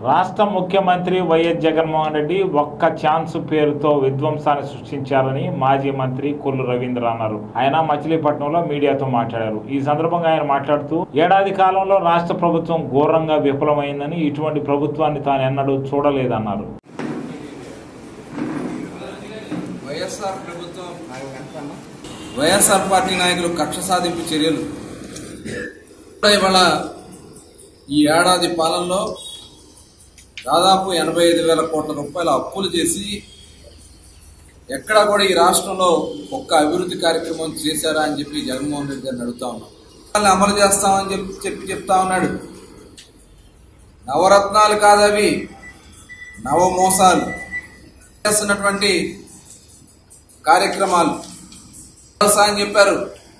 రాష్ట్ర ముఖ్యమంత్రి వైఎస్ జగన్మోహన్ రెడ్డి ఒక్క ఛాన్స్ పేరుతో విధ్వంసాన్ని సృష్టించారని మాజీ మంత్రి కొల్లు రవీంద్ర అన్నారు ఆయన మచిలీపట్నంలో మీడియాతో మాట్లాడారు ఈ సందర్భంగా ఆయన మాట్లాడుతూ ఏడాది కాలంలో రాష్ట్ర ప్రభుత్వం ఘోరంగా విఫలమైందని ఇటువంటి ప్రభుత్వాన్ని తాను ఎన్నడూ చూడలేదన్నారు వైఎస్ఆర్ ప్రభుత్వం వైఎస్ఆర్ పార్టీ నాయకులు కక్ష సాధింపు చర్యలు ఇవాళ ఈ ఏడాది పాలనలో దాదాపు ఎనభై ఐదు వేల కోట్ల రూపాయల అప్పులు చేసి ఎక్కడా కూడా ఈ రాష్ట్రంలో ఒక్క అభివృద్ధి కార్యక్రమం చేశారా అని చెప్పి జగన్మోహన్ రెడ్డి గారిని అడుగుతా ఉన్నాం వాళ్ళని అమలు చేస్తామని చెప్పి చెప్పి చెప్తా ఉన్నాడు నవరత్నాలు కాదవి నవమోసాలు చేస్తున్నటువంటి కార్యక్రమాలు వ్యవసాయం చెప్పారు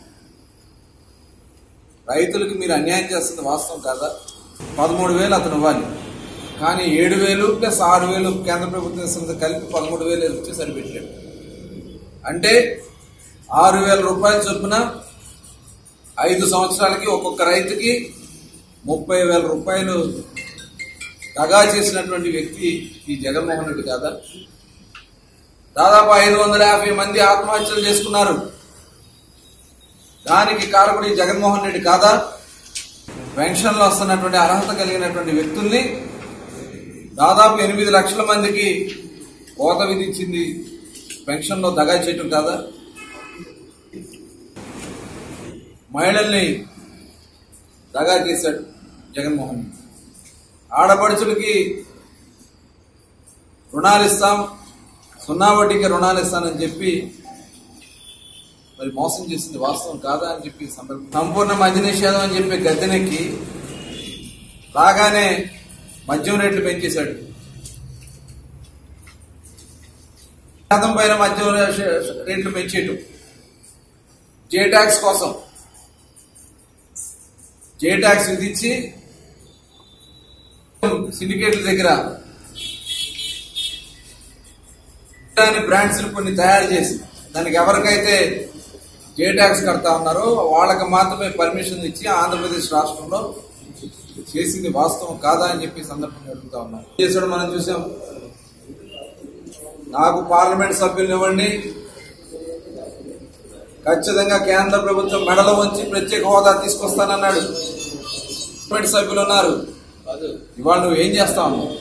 రైతులకు మీరు అన్యాయం చేస్తుంది వాస్తవం కాదా పదమూడు వేలు అతను ఇవ్వాలి కానీ ఏడు వేలు ప్లస్ ఆరు వేలు కేంద్ర ప్రభుత్వం ఇస్తుంది కలిపి పదమూడు వేలు ఇచ్చి సరిపెట్టాడు అంటే ఆరు వేల రూపాయల చొప్పున ఐదు సంవత్సరాలకి ఒక్కొక్క రైతుకి ముప్పై వేల రూపాయలు దగా చేసినటువంటి వ్యక్తి ఈ జగన్మోహన్ రెడ్డి కాదా దాదాపు ఐదు వందల యాభై మంది ఆత్మహత్యలు చేసుకున్నారు దానికి కారకుడు ఈ జగన్మోహన్ రెడ్డి కాదా పెన్షన్లు వస్తున్నటువంటి అర్హత కలిగినటువంటి వ్యక్తుల్ని దాదాపు ఎనిమిది లక్షల మందికి కోత విధించింది పెన్షన్లో దగా చేయటం కాదా మహిళల్ని దగా చేశాడు జగన్మోహన్ రెడ్డి ఆడపడుచులకి రుణాలు ఇస్తాం సున్నా వడ్డీకి రుణాలు ఇస్తానని చెప్పి మరి మోసం చేసింది వాస్తవం కాదా అని చెప్పి సందర్భం సంపూర్ణ మద్య నిషేధం అని చెప్పి గద్దెనెక్కి రాగానే మద్యం రేట్లు పెంచేశాడు శాతం పైన మద్యం రేట్లు పెంచేయటం జే ట్యాక్స్ కోసం జే ట్యాక్స్ విధించి సిండికేట్ల దగ్గర బ్రాండ్స్ కొన్ని తయారు చేసి దానికి ఎవరికైతే జే ట్యాక్స్ కడతా ఉన్నారో వాళ్ళకి మాత్రమే పర్మిషన్ ఇచ్చి ఆంధ్రప్రదేశ్ రాష్ట్రంలో చేసింది వాస్తవం కాదా అని చెప్పి సందర్భంగా అడుగుతా ఉన్నాం చేసాడు మనం చూసాం నాకు పార్లమెంట్ సభ్యులు ఇవ్వండి ఖచ్చితంగా కేంద్ర ప్రభుత్వం మెడలో వంచి ప్రత్యేక హోదా తీసుకొస్తానన్నాడు పార్లమెంట్ సభ్యులు ఉన్నారు ఇవాళ నువ్వు ఏం చేస్తా ఉన్నావు